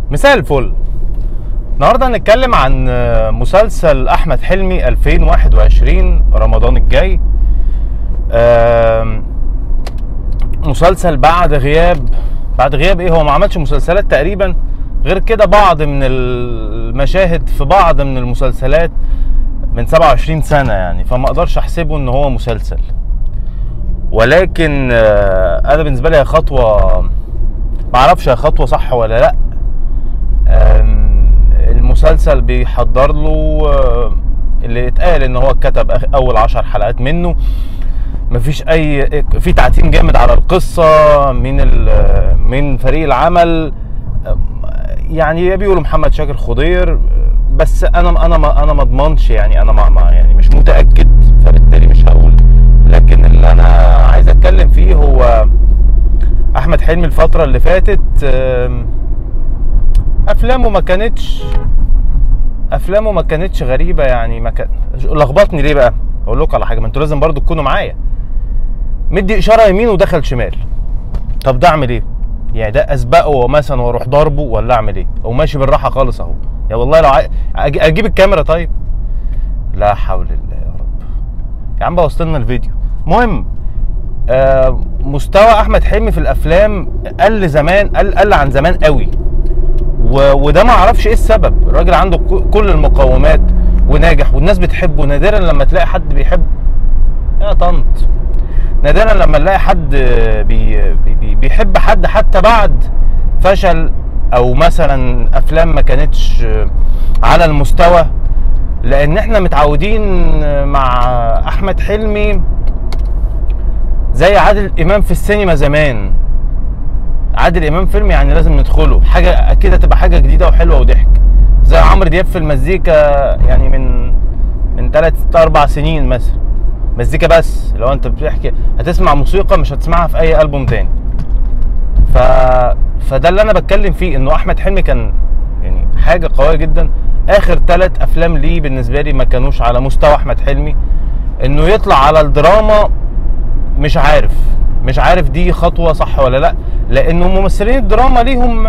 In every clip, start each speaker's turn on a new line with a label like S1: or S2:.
S1: مساء الفل النهارده هنتكلم عن مسلسل احمد حلمي 2021 رمضان الجاي آم، مسلسل بعد غياب بعد غياب ايه هو ما عملش مسلسلات تقريبا غير كده بعض من المشاهد في بعض من المسلسلات من 27 سنه يعني فما اقدرش احسبه ان هو مسلسل ولكن آه، انا بالنسبه لي هي خطوه ما اعرفش هي خطوه صح ولا لا آم، المسلسل بيحضر له آه، اللي اتقال ان هو كتب آخ- اول عشر حلقات منه مفيش اي في تعتيم جامد على القصه من ال- من فريق العمل آم، يعني بيقولوا محمد شاكر خضير بس انا انا ما انا ما اضمنش يعني انا ما ما- يعني مش متاكد فبالتالي مش هقول لكن اللي انا عايز اتكلم فيه هو احمد حلمي الفتره اللي فاتت آم، افلامه ما كانتش افلامه ما كانتش غريبه يعني ما كان لخبطني ليه بقى اقول لكم على حاجه ما انتوا لازم برضو تكونوا معايا مدي اشاره يمين ودخل شمال طب ده اعمل ايه يعني ده اسبقه مثلا واروح ضاربه ولا اعمل ايه او ماشي بالراحه خالص اهو يا والله لو عاي... أج- اجيب الكاميرا طيب لا حول الله يا رب يا عم بوظت لنا الفيديو المهم آه مستوى احمد حلمي في الافلام قل زمان قل قل عن زمان قوي و... وده ما اعرفش ايه السبب الراجل عنده ك- كل المقومات وناجح والناس بتحبه نادرا لما تلاقي حد بيحب يا طنط نادرا لما نلاقي حد بي... بي... بي- بيحب حد حتى بعد فشل او مثلا افلام ما كانتش على المستوى لان احنا متعودين مع احمد حلمي زي عادل امام في السينما زمان عادل امام فيلم يعني لازم ندخله حاجه كده تبقى حاجه جديده وحلوه وضحك زي عمرو دياب في المزيكا يعني من من ثلاث اربع سنين مثلا مزيكا بس لو انت بتحكي هتسمع موسيقى مش هتسمعها في اي البوم تاني ف فده اللي انا بتكلم فيه انه احمد حلمي كان يعني حاجه قويه جدا اخر ثلاث افلام ليه بالنسبه لي ما كانوش على مستوى احمد حلمي انه يطلع على الدراما مش عارف مش عارف دي خطوه صح ولا لا لانه ممثلين الدراما ليهم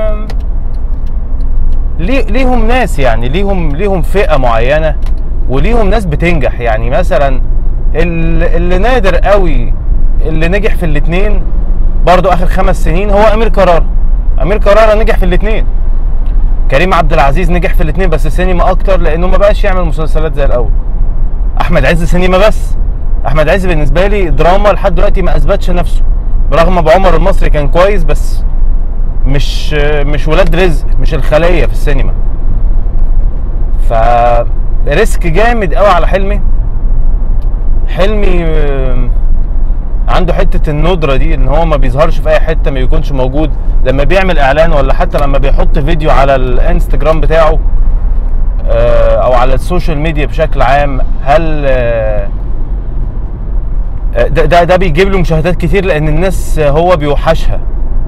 S1: ليه- ليهم ناس يعني ليهم ليهم فئه معينه وليهم ناس بتنجح يعني مثلا ال- اللي نادر قوي اللي نجح في الاثنين برضو اخر خمس سنين هو امير كرارة امير كرارة نجح في الاثنين كريم عبد العزيز نجح في الاثنين بس سينما اكتر لانه ما بقاش يعمل مسلسلات زي الاول احمد عز سينما بس احمد عز بالنسبه لي دراما لحد دلوقتي ما اثبتش نفسه برغم ابو عمر المصري كان كويس بس مش مش ولاد رزق مش الخليه في السينما ف ريسك جامد قوي على حلمي حلمي آم، عنده حته الندره دي ان هو ما بيظهرش في اي حته ما بيكونش موجود لما بيعمل اعلان ولا حتى لما بيحط فيديو على الانستجرام بتاعه آه، او على السوشيال ميديا بشكل عام هل آه، آه، ده ده, ده بيجيب له مشاهدات كتير لان الناس آه، هو بيوحشها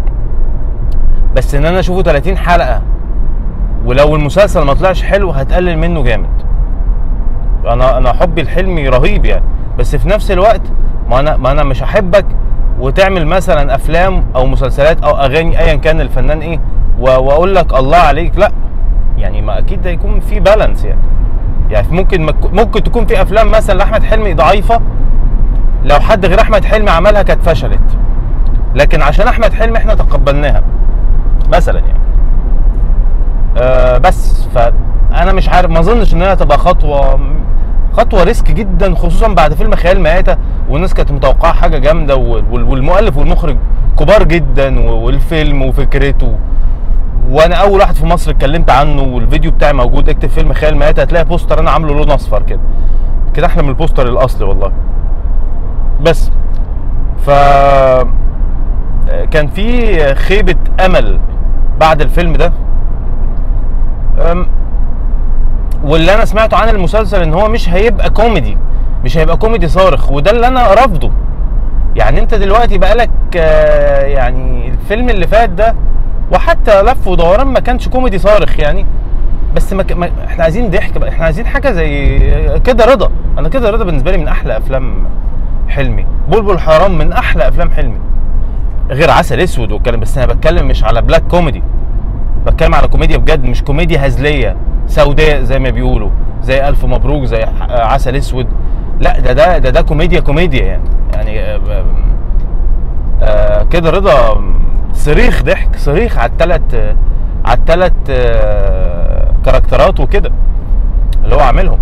S1: بس ان انا اشوفه 30 حلقه ولو المسلسل ما طلعش حلو هتقلل منه جامد انا انا حبي لحلمي رهيب يعني بس في نفس الوقت ما انا ما انا مش هحبك وتعمل مثلا افلام او مسلسلات او اغاني ايا كان الفنان ايه و- واقول لك الله عليك لا يعني ما اكيد هيكون في بالانس يعني يعني ممكن مك- ممكن تكون في افلام مثلا لاحمد حلمي ضعيفه لو حد غير احمد حلمي عملها كانت فشلت لكن عشان احمد حلمي احنا تقبلناها مثلا يعني آه بس فانا مش عارف ما اظنش ان هي هتبقى خطوه خطوه ريسك جدا خصوصا بعد فيلم خيال مآتة والناس كانت متوقعه حاجه جامده وال- وال- والمؤلف والمخرج كبار جدا و- والفيلم وفكرته وانا اول واحد في مصر اتكلمت عنه والفيديو بتاعي موجود اكتب فيلم خيال مآتة هتلاقي بوستر انا عامله لون اصفر كده كده احلى من البوستر الاصلي والله بس ف كان في خيبه امل بعد الفيلم ده أم، واللي انا سمعته عن المسلسل ان هو مش هيبقى كوميدي مش هيبقى كوميدي صارخ وده اللي انا رافضه يعني انت دلوقتي بقالك آه، يعني الفيلم اللي فات ده وحتى لف ودوران ما كانش كوميدي صارخ يعني بس ما ك... ما... احنا عايزين ضحك بقى احنا عايزين حاجه زي كده رضا انا كده رضا بالنسبه لي من احلى افلام حلمي بلبل حرام من احلى افلام حلمي غير عسل اسود والكلام بس انا بتكلم مش على بلاك كوميدي بتكلم على كوميديا بجد مش كوميديا هزليه سوداء زي ما بيقولوا زي الف مبروك زي ح- عسل اسود لا ده ده ده, ده كوميديا كوميديا يعني يعني آه، آه، آه، كده رضا صريخ ضحك صريخ على الثلاث على الثلاث كاركترات وكده اللي هو عاملهم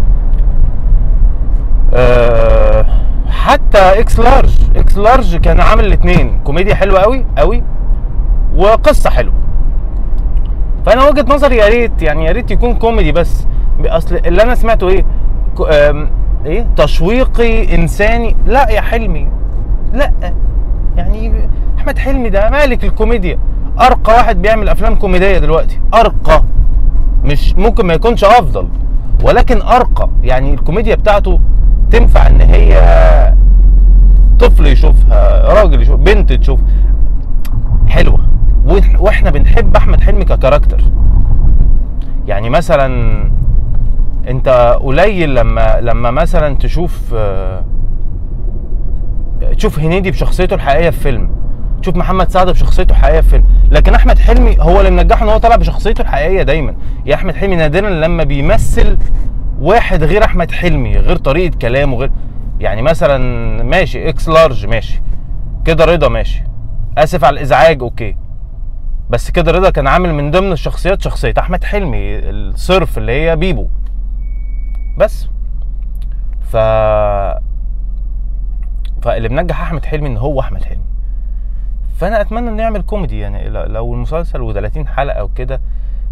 S1: آه، حتى اكس لارج اكس لارج كان عامل الاثنين كوميديا حلوه قوي قوي وقصه حلوه فانا وجهه نظري يا ريت يعني يا ريت يكون كوميدي بس اصل اللي انا سمعته ايه كو- آم، ايه تشويقي انساني لا يا حلمي لا يعني احمد حلمي ده مالك الكوميديا ارقى واحد بيعمل افلام كوميديه دلوقتي ارقى مش ممكن ما يكونش افضل ولكن ارقى يعني الكوميديا بتاعته تنفع ان هي طفل يشوفها راجل يشوف بنت تشوف حلوه وإح- واحنا بنحب احمد حلمي ككاركتر يعني مثلا انت قليل لما لما مثلا تشوف آه، تشوف هنيدي بشخصيته الحقيقيه في فيلم تشوف محمد سعد بشخصيته الحقيقيه في فيلم لكن احمد حلمي هو اللي منجحه ان هو طالع بشخصيته الحقيقيه دايما يا احمد حلمي نادرا لما بيمثل واحد غير احمد حلمي غير طريقه كلامه غير يعني مثلا ماشي اكس لارج ماشي كده رضا ماشي اسف على الازعاج اوكي بس كده رضا كان عامل من ضمن الشخصيات شخصيه احمد حلمي الصرف اللي هي بيبو بس ف فاللي منجح احمد حلمي ان هو احمد حلمي فانا اتمنى انه يعمل كوميدي يعني ل- لو المسلسل و30 حلقه وكده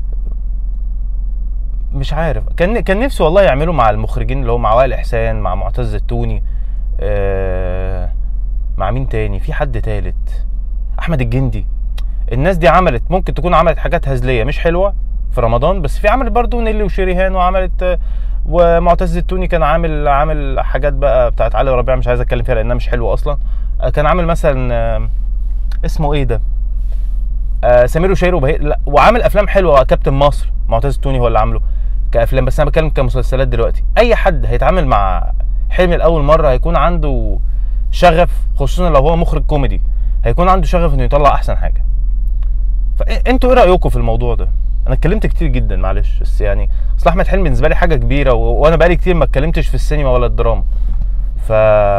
S1: مش عارف كان كان نفسي والله يعملوا مع المخرجين اللي هو مع وائل احسان مع معتز التوني آه مع مين تاني في حد تالت احمد الجندي الناس دي عملت ممكن تكون عملت حاجات هزليه مش حلوه في رمضان بس في عملت برضو نيلي وشريهان وعملت آه، ومعتز التوني كان عامل عامل حاجات بقى بتاعت علي ربيع مش عايز اتكلم فيها لانها مش حلوه اصلا آه، كان عامل مثلا آه، اسمه ايه ده آه سمير وشهير وبهير لا وعامل افلام حلوه كابتن مصر معتز التوني هو اللي عامله كافلام بس انا بتكلم كمسلسلات دلوقتي اي حد هيتعامل مع حلمي لاول مره هيكون عنده شغف خصوصا لو هو مخرج كوميدي هيكون عنده شغف انه يطلع احسن حاجه فانتوا ايه رايكم في الموضوع ده انا اتكلمت كتير جدا معلش بس يعني اصل احمد حلمي بالنسبه لي حاجه كبيره و... وانا بقالي كتير ما اتكلمتش في السينما ولا الدراما ف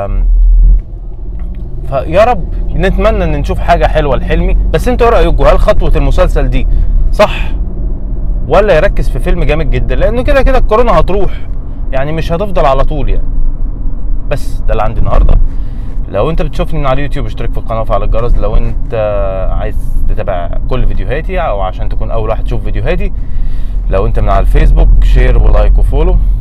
S1: فيا رب نتمنى ان نشوف حاجه حلوه لحلمي بس انتوا ايه رايكم هل خطوه المسلسل دي صح ولا يركز في فيلم جامد جدا لانه كده كده الكورونا هتروح يعني مش هتفضل على طول يعني بس ده اللي عندي النهارده لو انت بتشوفني من على اليوتيوب اشترك في القناه وفعل الجرس لو انت عايز تتابع كل فيديوهاتي او عشان تكون اول واحد تشوف فيديوهاتي لو انت من على الفيسبوك شير ولايك وفولو